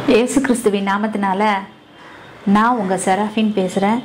இயேசு கிறிஸ்துவின் நாமத்தினால நான் உங்கள் செராஃபின் பேசுகிறேன்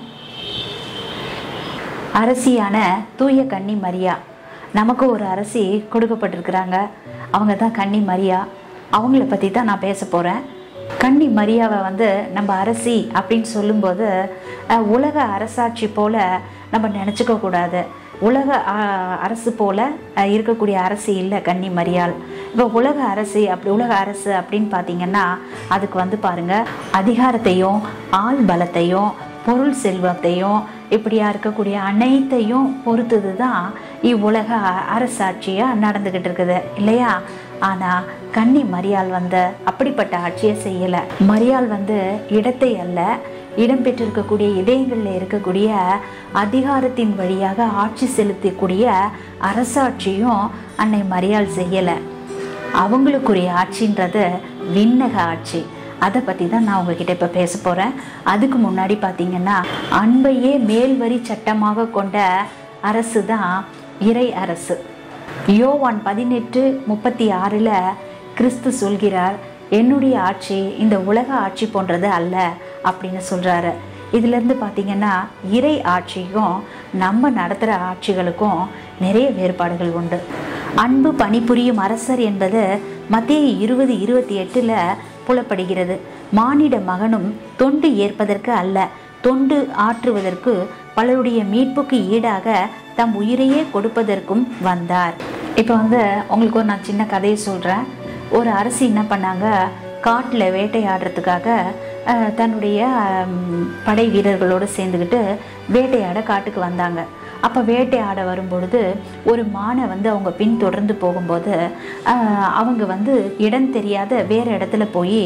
அரசியான தூய கன்னி மரியா நமக்கு ஒரு அரசி கொடுக்கப்பட்டிருக்கிறாங்க அவங்க தான் கன்னி மரியா அவங்கள பற்றி தான் நான் பேச போகிறேன் கன்னி மரியாவை வந்து நம்ம அரசி அப்படின்னு சொல்லும்போது அஹ், உலக அரசாட்சி போல நம்ம நினச்சிக்க கூடாது உலக அஹ், அரசு போல அஹ், இருக்கக்கூடிய அரசி இல்லை கன்னி மரியாள் இப்போ உலக அரசி அப்படி உலக அரசு அப்படின்னு பார்த்தீங்கன்னா அதுக்கு வந்து பாருங்க அதிகாரத்தையும் ஆள் பலத்தையும் பொருள் செல்வத்தையும் இப்படியா இருக்கக்கூடிய அனைத்தையும் பொறுத்தது தான் இவ்வுலக அ- அரசாட்சியாக நடந்துக்கிட்டு இருக்குது இல்லையா ஆனால் கன்னி மரியாள் வந்து அப்படிப்பட்ட ஆட்சியை செய்யலை மரியாள் வந்து இடத்தை அல்ல இடம்பெற்றிருக்கக்கூடிய இதயங்களில் இருக்கக்கூடிய அதிகாரத்தின் வழியாக ஆட்சி செலுத்தக்கூடிய அரசாட்சியும் அன்னை மரியாள் செய்யலை அவங்களுக்குரிய ஆட்சின்றது விண்ணக ஆட்சி அதை பற்றி தான் நான் உங்ககிட்ட இப்போ பேச போகிறேன் அதுக்கு முன்னாடி பார்த்தீங்கன்னா அன்பையே மேல்வரி சட்டமாக கொண்ட அரசு தான் இறை அரசு யோவான் பதினெட்டு முப்பத்தி ஆறில் கிறிஸ்து சொல்கிறார் என்னுடைய ஆட்சி இந்த உலக ஆட்சி போன்றது அல்ல அப்படின்னு சொல்கிறாரு இதிலேருந்து பார்த்தீங்கன்னா இறை ஆட்சிக்கும் நம்ம நடத்துகிற ஆட்சிகளுக்கும் நிறைய வேறுபாடுகள் உண்டு அன்பு பணிபுரியும் அரசர் என்பது மத்திய இருபது இருபத்தி எட்டில் புலப்படுகிறது மானிட மகனும் தொண்டு ஏற்பதற்கு அல்ல தொண்டு ஆற்றுவதற்கு பலருடைய மீட்புக்கு ஈடாக தம் உயிரையே கொடுப்பதற்கும் வந்தார் இப்போ வந்து உங்களுக்கு ஒரு நான் சின்ன கதையை சொல்கிறேன் ஒரு அரசி என்ன பண்ணாங்க காட்டில் வேட்டையாடுறதுக்காக அஹ், தன்னுடைய ம், படை வீரர்களோடு சேர்ந்துக்கிட்டு வேட்டையாட காட்டுக்கு வந்தாங்க அப்போ வேட்டையாட வரும்பொழுது ஒரு மானை வந்து அவங்க பின்தொடர்ந்து போகும்போது அஹ், அவங்க வந்து இடம் தெரியாத வேறு இடத்துல போய்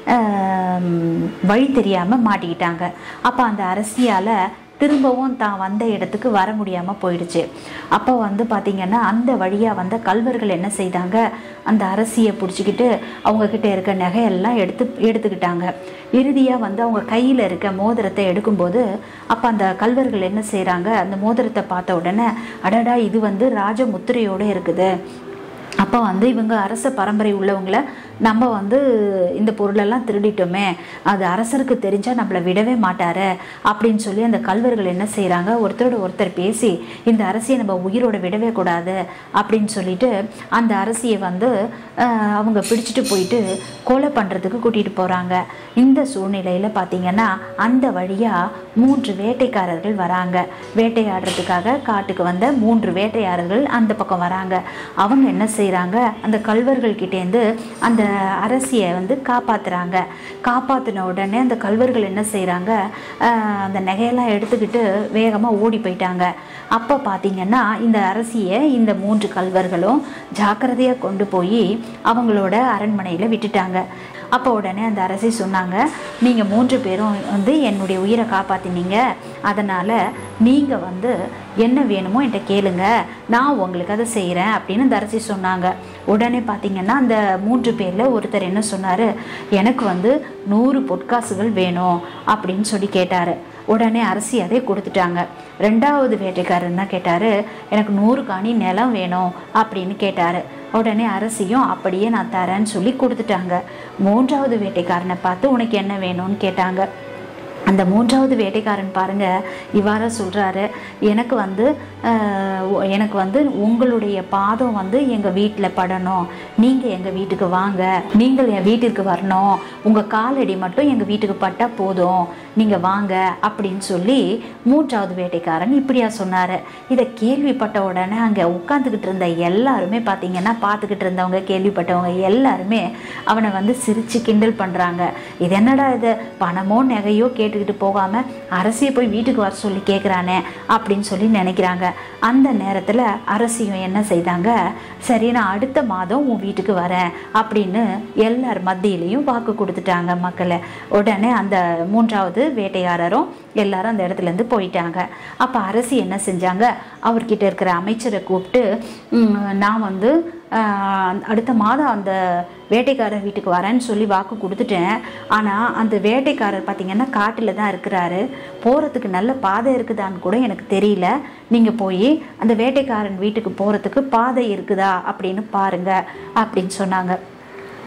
வழி தெரியாமல் மாட்டிக்கிட்டாங்க அப்போ அந்த அரசியால் திரும்பவும் தான் வந்த இடத்துக்கு வர முடியாமல் போயிடுச்சு அப்போ வந்து பார்த்திங்கன்னா அந்த வழியாக வந்த கல்வர்கள் என்ன செய்தாங்க அந்த அரசியை பிடிச்சிக்கிட்டு அவங்கக்கிட்ட இருக்க நகையெல்லாம் எடுத்து எடுத்துக்கிட்டாங்க இறுதியாக வந்து அவங்க கையில் இருக்க மோதிரத்தை எடுக்கும்போது அப்போ அந்த கல்வர்கள் என்ன செய்கிறாங்க அந்த மோதிரத்தை பார்த்த உடனே அடடா இது வந்து ராஜ முத்திரையோடு இருக்குது அப்போ வந்து இவங்க அரச பரம்பரை உள்ளவங்கள நம்ம வந்து இந்த பொருளெல்லாம் திருடிட்டோமே அது அரசருக்கு தெரிஞ்சால் நம்மளை விடவே மாட்டாரு அப்படின்னு சொல்லி அந்த கல்வர்கள் என்ன செய்கிறாங்க ஒருத்தரோட ஒருத்தர் பேசி இந்த அரசியை நம்ம உயிரோட விடவே கூடாது அப்படின்னு சொல்லிட்டு அந்த அரசியை வந்து ஆஹ், அவங்க பிடிச்சிட்டு போயிட்டு கொலை பண்ணுறதுக்கு கூட்டிகிட்டு போகிறாங்க இந்த சூழ்நிலையில் பார்த்தீங்கன்னா அந்த வழியாக மூன்று வேட்டைக்காரர்கள் வராங்க வேட்டையாடுறதுக்காக காட்டுக்கு வந்த மூன்று வேட்டையாளர்கள் அந்த பக்கம் வராங்க அவங்க என்ன செய்கிறாங்க அந்த கல்வர்கள் கிட்டேருந்து அந்த அரசியை வந்து காப்பாத்துறாங்க காப்பாற்றின உடனே அந்த கல்வர்கள் என்ன செய்கிறாங்க அந்த நகையெல்லாம் எடுத்துக்கிட்டு வேகமாக ஓடி போயிட்டாங்க அப்போ பார்த்தீங்கன்னா இந்த அரசியை இந்த மூன்று கல்வர்களும் ஜாக்கிரதையாக கொண்டு போய் அவங்களோட அரண்மனையில் விட்டுட்டாங்க அப்போ உடனே அந்த அரசி சொன்னாங்க நீங்கள் மூன்று பேரும் வந்து என்னுடைய உயிரை காப்பாற்றினீங்க அதனால் நீங்கள் வந்து என்ன வேணுமோ என்கிட்ட கேளுங்க நான் உங்களுக்கு அதை செய்கிறேன் அப்படின்னு அந்த அரசி சொன்னாங்க உடனே பார்த்தீங்கன்னா அந்த மூன்று பேரில் ஒருத்தர் என்ன சொன்னார் எனக்கு வந்து நூறு பொற்காசுகள் வேணும் அப்படின்னு சொல்லி கேட்டார் உடனே அரசி அதை கொடுத்துட்டாங்க ரெண்டாவது வேட்டைக்காரர் என்ன கேட்டார் எனக்கு நூறு காணி நிலம் வேணும் அப்படின்னு கேட்டார் உடனே அரசியும் அப்படியே நான் தரேன்னு சொல்லி கொடுத்துட்டாங்க மூன்றாவது வேட்டைக்காரனை பார்த்து உனக்கு என்ன வேணும்னு கேட்டாங்க அந்த மூன்றாவது வேட்டைக்காரன் பாருங்க இவ்வாறு சொல்கிறாரு எனக்கு வந்து ஆஹ், ஒ- எனக்கு வந்து உங்களுடைய பாதம் வந்து எங்கள் வீட்டில் படணும் நீங்கள் எங்கள் வீட்டுக்கு வாங்க நீங்கள் என் வீட்டிற்கு வரணும் உங்கள் காலடி மட்டும் எங்கள் வீட்டுக்கு பட்டால் போதும் நீங்கள் வாங்க அப்படின்னு சொல்லி மூன்றாவது வேட்டைக்காரன் இப்படியா சொன்னார் இதை கேள்விப்பட்ட உடனே அங்கே உட்காந்துக்கிட்டு இருந்த எல்லாருமே பார்த்தீங்கன்னா பார்த்துக்கிட்டு இருந்தவங்க கேள்விப்பட்டவங்க எல்லாருமே அவனை வந்து சிரித்து கிண்டல் பண்ணுறாங்க இது என்னடா இது பணமோ நகையோ கேட்டுக்கிட்டு போகாமல் அரசியை போய் வீட்டுக்கு வர சொல்லி கேட்குறானே அப்படின்னு சொல்லி நினைக்கிறாங்க அந்த நேரத்தில் அரசியும் என்ன செய்தாங்க சரி நான் அடுத்த மாதம் உன் வீட்டுக்கு வரேன் அப்படின்னு எல்லார் மத்தியிலையும் வாக்கு கொடுத்துட்டாங்க மக்களை உடனே அந்த மூன்றாவது வேட்டையாளரும் எல்லாரும் அந்த இடத்துலேருந்து போயிட்டாங்க அப்போ அரசி என்ன செஞ்சாங்க அவர்கிட்ட இருக்கிற அமைச்சரை கூப்பிட்டு "ம், நான் வந்து ஆஹ், அடுத்த மாதம் அந்த வேட்டைக்காரர் வீட்டுக்கு வரேன்னு சொல்லி வாக்கு கொடுத்துட்டேன் ஆனால் அந்த வேட்டைக்காரர் பார்த்தீங்கன்னா காட்டில் தான் இருக்கிறாரு போகிறதுக்கு நல்ல பாதை இருக்குதான்னு கூட எனக்கு தெரியல நீங்கள் போய் அந்த வேட்டைக்காரன் வீட்டுக்கு போகிறதுக்கு பாதை இருக்குதா அப்படின்னு பாருங்க அப்படின்னு சொன்னாங்க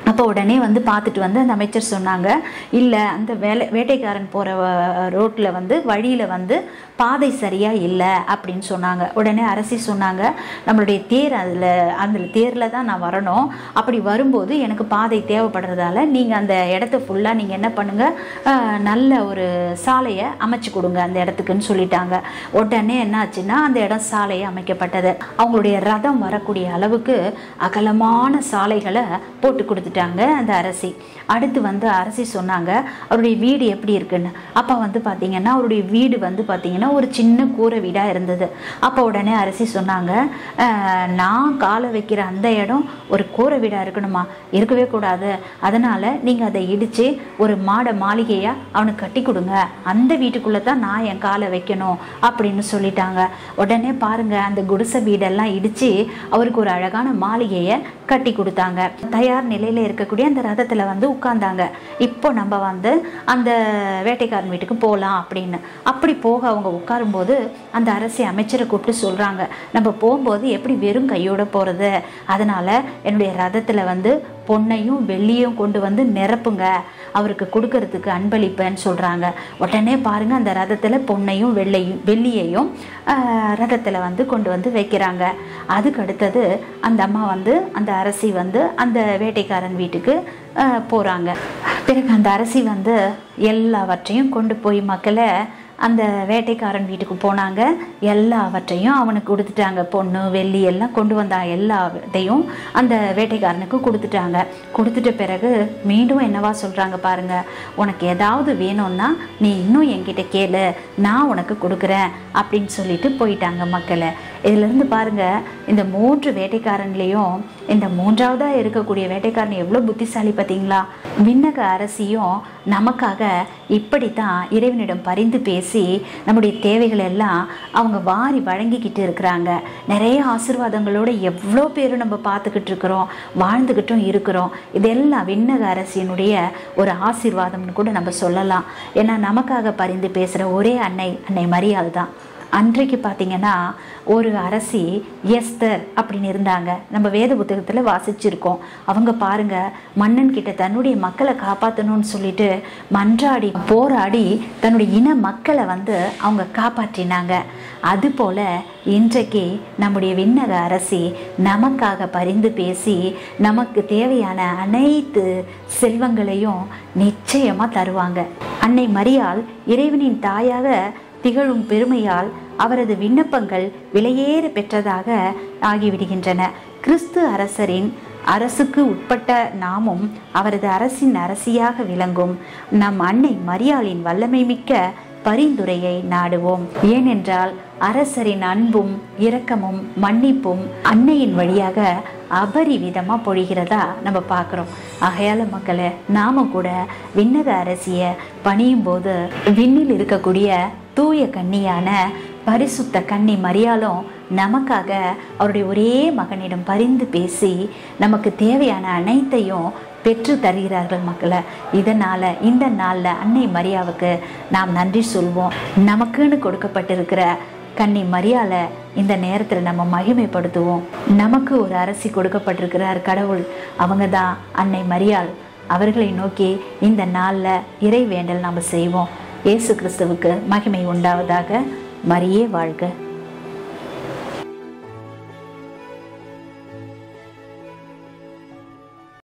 அப்போ உடனே வந்து பார்த்துட்டு வந்து அந்த அமைச்சர் சொன்னாங்க இல்லை அந்த வேலை வேட்டைக்காரன் போகிற ரோட்டில் வந்து வழியில் வந்து பாதை சரியாக இல்லை அப்படின்னு சொன்னாங்க உடனே அரசி சொன்னாங்க நம்மளுடைய தேர் அதில் அந்த தேரில் தான் நான் வரணும் அப்படி வரும்போது எனக்கு பாதை தேவைப்படுறதால நீங்கள் அந்த இடத்த ஃபுல்லாக நீங்கள் என்ன பண்ணுங்கள் அஹ், நல்ல ஒரு சாலையை அமைச்சு கொடுங்க அந்த இடத்துக்குன்னு சொல்லிட்டாங்க உடனே என்னாச்சுன்னா அந்த இடம் சாலையை அமைக்கப்பட்டது அவங்களுடைய ரதம் வரக்கூடிய அளவுக்கு அகலமான சாலைகளை போட்டு கொடுத்துட்டாங்க அந்த அரசி அடுத்து வந்து அரசி சொன்னாங்க அவருடைய வீடு எப்படி இருக்குன்னு அப்போ வந்து பார்த்தீங்கன்னா அவருடைய வீடு வந்து பார்த்தீங்கன்னா ஒரு சின்ன கூரை வீடாக இருந்தது அப்போ உடனே அரசி சொன்னாங்க "அஹ், நான் காலை வைக்கிற அந்த இடம் ஒரு கூரை வீடாக இருக்கணுமா இருக்கவே கூடாது அதனால் நீங்கள் அதை இடித்து ஒரு மாட மாளிகையாக அவனுக்கு கட்டி கொடுங்க அந்த வீட்டுக்குள்ளே தான் நான் என் காலை வைக்கணும் அப்படின்னு சொல்லிட்டாங்க உடனே பாருங்க அந்த குடிசை வீடெல்லாம் இடித்து அவருக்கு ஒரு அழகான மாளிகையை கட்டி கொடுத்தாங்க தயார் நிலையில் இருக்கக்கூடிய அந்த ரதத்தில் வந்து உட்கார்ந்தாங்க இப்போ நம்ம வந்து அந்த வேட்டைக்காரன் வீட்டுக்கு போகலாம் அப்படின்னு அப்படி போக அவங்க உட்காரும்போது அந்த அரசி அமைச்சரை கூப்பிட்டு சொல்கிறாங்க நம்ம போகும்போது எப்படி வெறும் கையோட போகிறது அதனால் என்னுடைய ரதத்தில் வந்து பொன்னையும் வெள்ளியும் கொண்டு வந்து நிரப்புங்க அவருக்கு கொடுக்கறதுக்கு அன்பளிப்பேன்னு சொல்கிறாங்க உடனே பாருங்கள் அந்த ரதத்தில் பொன்னையும் வெள்ளையும் வெள்ளியையும் ரதத்தில் வந்து கொண்டு வந்து வைக்கிறாங்க அதுக்கு அடுத்தது அந்த அம்மா வந்து அந்த அரசி வந்து அந்த வேட்டைக்காரன் வீட்டுக்கு போகிறாங்க பிறகு அந்த அரசி வந்து எல்லாவற்றையும் கொண்டு போய் மக்களை அந்த வேட்டைக்காரன் வீட்டுக்கு போனாங்க எல்லாவற்றையும் அவனுக்கு கொடுத்துட்டாங்க பொண்ணு வெள்ளி எல்லாம் கொண்டு வந்தா எல்லாத்தையும் அந்த வேட்டைக்காரனுக்கு கொடுத்துட்டாங்க கொடுத்துட்ட பிறகு மீண்டும் என்னவா சொல்கிறாங்க பாருங்க உனக்கு ஏதாவது வேணும்னா நீ இன்னும் என்கிட்ட கேளு நான் உனக்கு கொடுக்குறேன் அப்படின்னு சொல்லிட்டு போயிட்டாங்க மக்களை இதிலிருந்து பாருங்க இந்த மூன்று வேட்டைக்காரன்லேயும் இந்த மூன்றாவதாக இருக்கக்கூடிய வேட்டைக்காரன் எவ்வளோ புத்திசாலி பார்த்தீங்களா விண்ணக அரசியும் நமக்காக இப்படித்தான் இறைவனிடம் பரிந்து பேசி நம்முடைய தேவைகள் எல்லாம் அவங்க வாரி வழங்கிக்கிட்டு இருக்கிறாங்க நிறைய ஆசீர்வாதங்களோட எவ்வளோ பேர் நம்ம பார்த்துக்கிட்டு இருக்கிறோம் வாழ்ந்துக்கிட்டும் இருக்கிறோம் இதெல்லாம் விண்ணக அரசியினுடைய ஒரு ஆசீர்வாதம்னு கூட நம்ம சொல்லலாம் ஏன்னா நமக்காக பரிந்து பேசுகிற ஒரே அன்னை அன்னை மரியாள் தான் அன்றைக்கு பார்த்தீங்கன்னா ஒரு அரசி எஸ்தர் அப்படின்னு இருந்தாங்க நம்ம வேத புத்தகத்தில் வாசிச்சிருக்கோம் அவங்க பாருங்க மன்னன் கிட்ட தன்னுடைய மக்களை காப்பாற்றணும்னு சொல்லிட்டு மன்றாடி போராடி தன்னுடைய இன மக்களை வந்து அவங்க காப்பாற்றினாங்க அதுபோல இன்றைக்கு நம்முடைய விண்ணக அரசி நமக்காக பரிந்து பேசி நமக்கு தேவையான அனைத்து செல்வங்களையும் நிச்சயமாக தருவாங்க அன்னை மரியாள் இறைவனின் தாயாக திகழும் பெருமையால் அவரது விண்ணப்பங்கள் விலையேற பெற்றதாக ஆகிவிடுகின்றன கிறிஸ்து அரசரின் அரசுக்கு உட்பட்ட நாமும் அவரது அரசின் அரசியாக விளங்கும் நம் அன்னை மரியாளின் வல்லமை மிக்க பரிந்துரையை நாடுவோம் ஏனென்றால் அரசரின் அன்பும் இரக்கமும் மன்னிப்பும் அன்னையின் வழியாக அபரிவிதமா பொழிகிறதா நம்ம பார்க்குறோம் ஆகையால மக்களை நாம கூட விண்ணக அரசிய பணியும் போது விண்ணில் இருக்கக்கூடிய தூய கன்னியான பரிசுத்த கன்னி மரியாலும் நமக்காக அவருடைய ஒரே மகனிடம் பரிந்து பேசி நமக்கு தேவையான அனைத்தையும் பெற்று தருகிறார்கள் மக்களை இதனால் இந்த நாளில் அன்னை மரியாவுக்கு நாம் நன்றி சொல்வோம் நமக்குன்னு கொடுக்கப்பட்டிருக்கிற கன்னி மரியால இந்த நேரத்தில் நம்ம மகிமைப்படுத்துவோம் நமக்கு ஒரு அரசி கொடுக்கப்பட்டிருக்கிறார் கடவுள் அவங்க தான் அன்னை மரியாள் அவர்களை நோக்கி இந்த நாளில் இறை வேண்டல் நாம் செய்வோம் இயேசு கிறிஸ்துவுக்கு மகிமை உண்டாவதாக மரியே வாழ்க